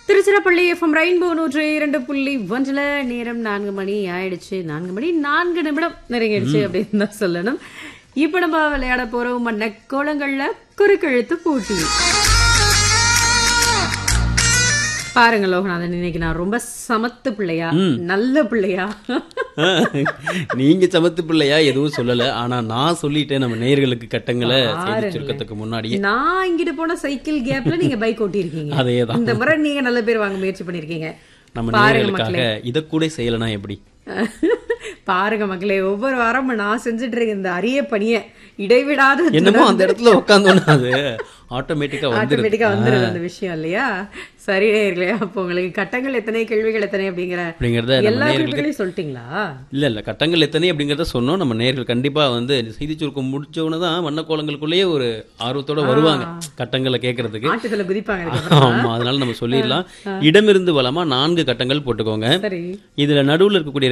Tiruchirappalli FM rainbow நூற்று இரண்டு புள்ளி ஒன்றில் நேரம் நான்கு மணி ஆயிடுச்சு நான்கு மணி நான்கு நிமிடம் நெருங்கிடுச்சு அப்படின்னு தான் சொல்லணும் இப்போ நம்ம விளையாட போறோம் மண்ண கோலங்கள்ல குறுக்கெழுத்து போட்டி பாருங்க லோகநாதன் இன்னைக்கு நான் ரொம்ப சமத்து பிள்ளையா நல்ல பிள்ளையா நீங்க சமத்து பிள்ளையா எதுவும் சொல்லல ஆனா நான் சொல்லிட்டேன் நம்ம நேயர்களுக்கு கட்டங்களை செய்தி சுருக்கத்துக்கு முன்னாடியே நான் இங்கிட்டு போன சைக்கிள் கேப்ல நீங்க பைக் ஓட்டியிருக்கீங்க அதேதான் இந்த முறை நீங்க நல்ல பேர் வாங்க முயற்சி பண்ணிருக்கீங்க நம்ம பாருங்க நேயர்களுக்காக இத கூட செய்யலனா எப்படி பாருங்க மக்களே ஒவ்வொரு வாரமும் நான் செஞ்சுட்டு இருக்க இந்த அரிய பணியை இடைவிடாத என்னமோ அந்த இடத்துல உட்காந்தோன்னா அது ஆட்டோமேட்டிக்கா வந்துருது ஆட்டோமேட்டிக்கா வந்துருது அந்த விஷயம் இல்லையா சரி நேயர்களே அப்போ உங்களுக்கு கட்டங்கள் எத்தனை கேள்விகள் எத்தனை அப்படிங்கிற அப்படிங்கறத நம்ம எல்லா நேயர்களுக்கு குறிப்புகளையும் சொல்லிட்டீங்களா இல்ல இல்ல கட்டங்கள் எத்தனை அப்படிங்கறத சொன்னோம் நம்ம நேர்கள் கண்டிப்பா வந்து செய்தி சுருக்கம் முடிச்சவன தான் வண்ணக்கோலங்களுக்குள்ளேயே ஒரு ஆர்வத்தோட வருவாங்க கட்டங்களை கேட்கறதுக்கு ஆட்டத்துல குதிப்பாங்க அதுக்கப்புறம். ஆமா அதனால நம்ம சொல்லிடலாம் இடமிருந்து வளமா நான்கு கட்டங்கள் போட்டுக்கோங்க சரி இதுல நடுவுல இருக்கக்கூடிய